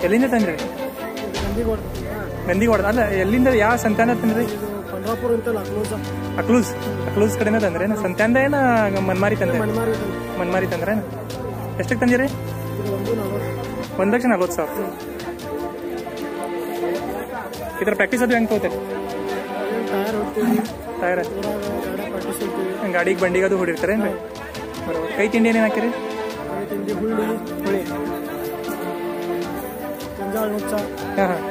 ಎಲ್ಲಿಂದ ತಂದ್ರಿ ನಂದಿಗೋಡ್ ನಂದಿಗೋಡ ಅಲ್ಲ ಎಲ್ಲಿಂದ ಯಾವ ಸಂತಾನ ತಂದ್ರಿ ಇದು ಪಂಡ್ರಾಪುರ ಅಂತಲ್ಲ ಕ್ಲೋಸ್ ಅಕ್ಲೂಸ್ ಅಕ್ಲೂಸ್ ಕಡೆನ ತಂದ್ರೇನ ಸಂತ್ಯಾಂದ ಏನ ಮನ್ಮಾರಿ ತಂದ್ರೆ ಮನ್ಮಾರಿ ಮನ್ಮಾರಿ ತಂದ್ರೇನ ಎಷ್ಟಕ್ಕೆ ತಂದಿರಿ ಇದು ಒಂದು ನಲವತ್ತು ಒಂದ್ ಲಕ್ಷ ನಲ್ವತ್ತು ಸಾವಿರ ಇದ್ರ ಪ್ರಾಕ್ಟೀಸ್ ಅದು ಹೆಂಗ್ ತಗೋತಾರೆ ಟೈರ್ ಹೊಡ್ತೀವಿ ಟೈರ್ ಊರಾಗ ಗಾಡಿ ಪ್ರಾಕ್ಟೀಸ್ ಹೋಗ್ತೀವಿ ಗಾಡಿಗೆ ಬಂಡಿಗೆ ಅದು ಹೊಡಿರ್ತಾರೇನ್ರಿ ಬರೋબર ಕೈ ತಿಂಡಿ ಏನೇನು ಹಾಕಿರಿ ಕೈ ತಿಂಡಿ ಹುಳ್ಳಿ ಹುಳಿ ಗೊಂಜಾಳ ನುಚ್ಚ ಹಾಂ ಹಾಂ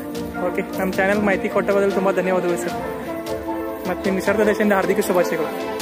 ಓಕೆ ನಮ್ಮ ಚಾನೆಲ್ ಮಾಹಿತಿ ಕೊಟ್ಟ ಬದಲು ತುಂಬ ಧನ್ಯವಾದಗಳು ಸರ್ ಮತ್ತು ನಿಮ್ಮ ನಿಸರ್ಗ ದೇಶದಿಂದ ಹಾರ್ದಿಕ ಶುಭಾಶಯಗಳು